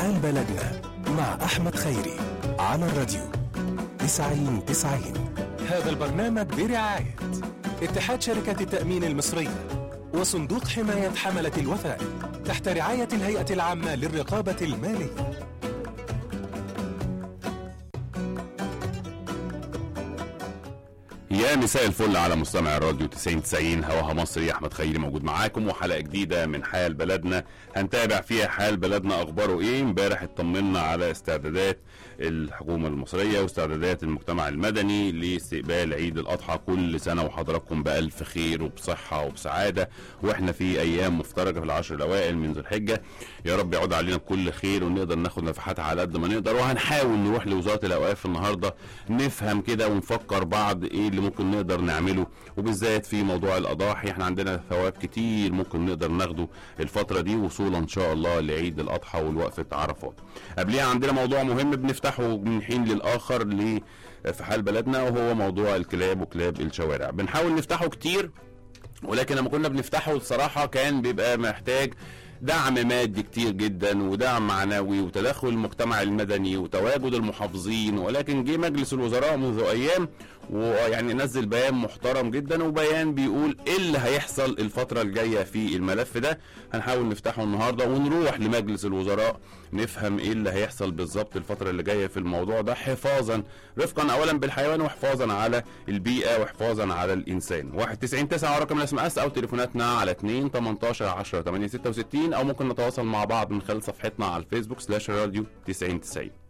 حال بلدنا مع أحمد خيري على الراديو 90 90 هذا البرنامج برعاية اتحاد شركة التأمين المصرية وصندوق حماية حملة الوثائق تحت رعاية الهيئة العامة للرقابة المالية يا مساء الفل على مستمع الراديو 90 90 هواها مصري احمد خيري موجود معاكم وحلقه جديده من حال بلدنا هنتابع فيها حال بلدنا اخباره ايه امبارح اطمنا على استعدادات الحكومه المصريه واستعدادات المجتمع المدني لاستقبال عيد الاضحى كل سنه وحضراتكم بالف خير وبصحه وبسعاده واحنا في ايام مفترجه في العشر الاوائل من ذو الحجه يا رب يعود علينا بكل خير ونقدر ناخد نفحاتها على قد ما نقدر وهنحاول نروح لوزاره الاوقاف النهارده نفهم كده ونفكر بعض ايه اللي ممكن نقدر نعمله وبالذات في موضوع الاضاحي احنا عندنا ثواب كتير ممكن نقدر ناخده الفتره دي وصولا ان شاء الله لعيد الاضحى والوقفه عرفات قبليها عندنا موضوع مهم بنفتحه من حين للاخر ل في حال بلدنا وهو موضوع الكلاب وكلاب الشوارع بنحاول نفتحه كتير ولكن لما كنا بنفتحه الصراحه كان بيبقى محتاج دعم مادي كتير جدا ودعم معنوي وتدخل المجتمع المدني وتواجد المحافظين ولكن جه مجلس الوزراء منذ ايام ويعني نزل بيان محترم جدا وبيان بيقول ايه اللي هيحصل الفترة الجاية في الملف ده هنحاول نفتحه النهاردة ونروح لمجلس الوزراء نفهم ايه اللي هيحصل بالظبط الفترة اللي جاية في الموضوع ده حفاظا رفقا اولا بالحيوان وحفاظا على البيئة وحفاظا على الانسان 199 9 رقم الاس ام اس او تليفوناتنا على 2 18 10 8 66 او ممكن نتواصل مع بعض من خلال صفحتنا على الفيسبوك سلاش راديو 90 90